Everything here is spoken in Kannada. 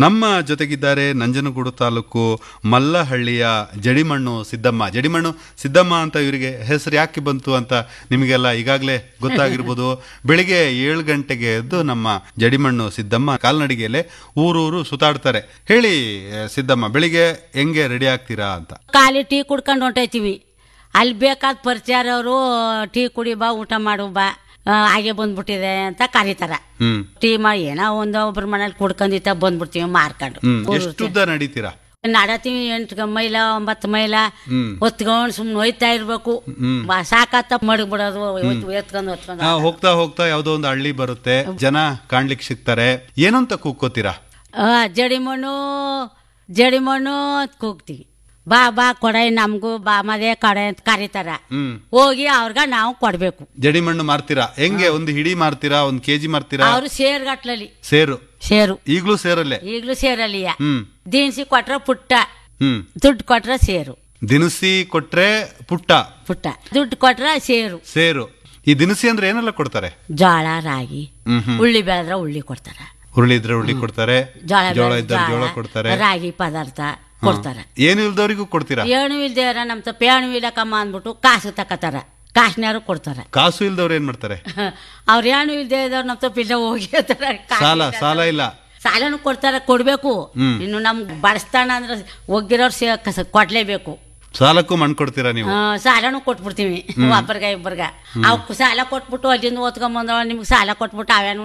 ನಮ್ಮ ಜೊತೆಗಿದ್ದಾರೆ ನಂಜನಗೂಡು ತಾಲೂಕು ಮಲ್ಲಹಳ್ಳಿಯ ಜಡಿಮಣ್ಣು ಸಿದ್ದಮ್ಮ ಜಡಿಮಣ್ಣು ಸಿದ್ದಮ್ಮ ಅಂತ ಇವರಿಗೆ ಹೆಸರು ಯಾಕೆ ಬಂತು ಅಂತ ನಿಮಗೆಲ್ಲ ಈಗಾಗಲೇ ಗೊತ್ತಾಗಿರ್ಬೋದು ಬೆಳಿಗ್ಗೆ ಏಳು ಗಂಟೆಗೆ ಎದ್ದು ನಮ್ಮ ಜಡಿಮಣ್ಣು ಸಿದ್ದಮ್ಮ ಕಾಲ್ನಡಿಗೆಯಲ್ಲೇ ಊರೂರು ಸುತ್ತಾಡ್ತಾರೆ ಹೇಳಿ ಆ, ಸಿದ್ದಮ್ಮ ಬೆಳಿಗ್ಗೆ ಹೆಂಗೆ ರೆಡಿ ಆಗ್ತೀರಾ ಅಂತ ಖಾಲಿ ಟೀ ಕುಡ್ಕೊಂಡು ಹೊಂಟೈತೀವಿ ಅಲ್ಲಿ ಬೇಕಾದ ಪರಿಚಯ ಅವರು ಟೀ ಕುಡಿ ಬಾ ಊಟ ಮಾಡು ಬಾ ಆ, ಹಾಗೆ ಬಂದ್ಬಿಟ್ಟಿದೆ ಅಂತ ಕರೀತಾರ ಹ್ಮ್ ಟೀ ಮಾಡಿ ಏನೋ ಒಂದೋ ಒಬ್ರ ಮನೇಲಿ ಕುಡ್ಕೊಂಡಿತ್ತ ಬಂದ್ಬಿಡ್ತೀವಿ ಮಾರ್ಕೊಂಡು ಹ್ಮ್ ಎಷ್ಟುದ್ದ ನಡೀತೀರಾ ನಡತೀವಿ ಎಂಟು ಮೈಲ ಒಂಬತ್ತು ಮೈಲ ಹ್ಮ್. ಹೊತ್ಕೊಂಡು ಸುಮ್ನೆ ಹೋಯ್ತಾ ಇರ್ಬೇಕು ಬಾ- ಸಾಕಾತ ಮಡಗ್ಬಿಡೋದು ಎತ್ಕೊಂಡು ಹೊತ್ಕೊಂಡು ಆ, ಹೋಗ್ತಾ ಹೋಗ್ತಾ ಯಾವ್ದೋ ಒಂದು ಹಳ್ಳಿ ಬರುತ್ತೆ ಜನ ಕಾಣ್ಲಿಕ್ಕೆ ಸಿಗ್ತಾರೆ ಏನಂತ ಕೂಗ್ಕೋತೀರಾ ಆ, ಜಡಿ ಮಣ್ಣು ಜಡಿ ಮಣ್ಣು ಅಂತ ಕೂಗ್ತೀವಿ ಬಾ ಬಾ ಕೊಡೆ ನಮಗೂ ಬಾ ಮದೇ ಕಡೆ ಅಂತ ಕರೀತಾರ ಹ್ಮ್ ಹೋಗಿ ಅವ್ರಗ ನಾವು ಕೊಡ್ಬೇಕು ಜಡಿಮಣ್ಣು ಮಾರ್ತೀರಾ ಹೆಂಗೆ ಒಂದು ಹಿಡಿ ಮಾರ್ತೀರಾ ಒಂದ್ ಕೆಜಿ ಮಾರ್ತೀರಾ ಅವರು ಸೇರ್ಗಟ್ಲಲ್ಲಿ ಸೇರು ಸೇರು ಈಗ್ಲೂ ಸೇರಲ್ಲೇ ಈಗಲೂ ಸೇರಲ್ಲಿಯ ಹ್ಮ್ ದಿನಸಿ ಕೊಟ್ರ ಪುಟ್ಟ ಹ್ಮ್ ದುಡ್ಡು ಕೊಟ್ರ ಸೇರು ದಿನಸಿ ಕೊಟ್ರೆ ಪುಟ್ಟ ಪುಟ್ಟ ದುಡ್ಡು ಕೊಟ್ರ ಸೇರು ಸೇರು ಈ ದಿನಸಿ ಅಂದ್ರೆ ಏನೆಲ್ಲ ಕೊಡ್ತಾರೆ ಜೋಳ ರಾಗಿ ಹ್ಮ್ ಹ್ಮ್ ಉಳ್ಳಿ ಬೆಳೆದ್ರ ಉಳ್ಳಿ ಕೊಡ್ತಾರ ಹುರುಳಿ ಇದ್ರೆ ಹುರುಳಿ ಕೊಡ್ತಾರೆ ಜೋಳ ಜೋಳ ಬೆಳೆದ್ರೆ ಇದ್ರೆ ಜೋಳ ಜೋಳ, ಕೊಡ್ತಾರೆ ರಾಗಿ ಪದಾರ್ಥ ಕೊಡ್ತಾರ ಏನು ಇಲ್ದವ್ರಿಗೂ ಕೊಡ್ತೀರಾ ಏಣು ಇಲ್ದೇರ ನಮ್ ತಪ್ಪ ಏಣು ಇಲ್ಲಕಮ್ಮ ಅಂದ್ಬಿಟ್ಟು ಕಾಸು ತಕತಾರ ಕಾಸಿನಾರು ಕೊಡ್ತಾರ ಕಾಸು ಇಲ್ದವ್ರು ಏನ್ ಮಾಡ್ತಾರೆ ಅವ್ರ ಏನು ಇಲ್ದೇ ಇದ್ದವ್ರು ನಮ್ ತಪ್ಪ ಇಲ್ಲ ಹೋಗಿ ಅಂತಾರ. ಕಾಸು ಸಾಲ ಇಲ್ಲ. ಸಾಲ ಇಲ್ಲ ಸಾಲನು ಕೊಡ್ತಾರ ಕೊಡ್ಬೇಕು ಹ್ಮ್. ಇನ್ನು ನಮ್ಗೆ ಬಡಸ್ತಾನ ಅಂದ್ರೆ ಒಗ್ಗಿರೋರು ಸೇ ಕಸ ಕೊಡ್ಲೇಬೇಕು ಸಾಲಕ್ಕೂ ಮಣ್ಣು ಕೊಡ್ತೀರಾ ನೀವು ಆ, ಸಾಲನು ಕೊಟ್ಬಿಡ್ತೀವಿ ಒಬ್ಬರ್ಗ ಇಬ್ಬರ್ಗ ಅವಕ್ಕೆ ಸಾಲ ಕೊಟ್ಬಿಟ್ಟು ಅಲ್ಲಿಂದ ಓದ್ಕೊಂಬಂದವ ನಿಮ್ಗೆ ಸಾಲ ಕೊಟ್ಬಿಟ್ಟು ಅವೇನು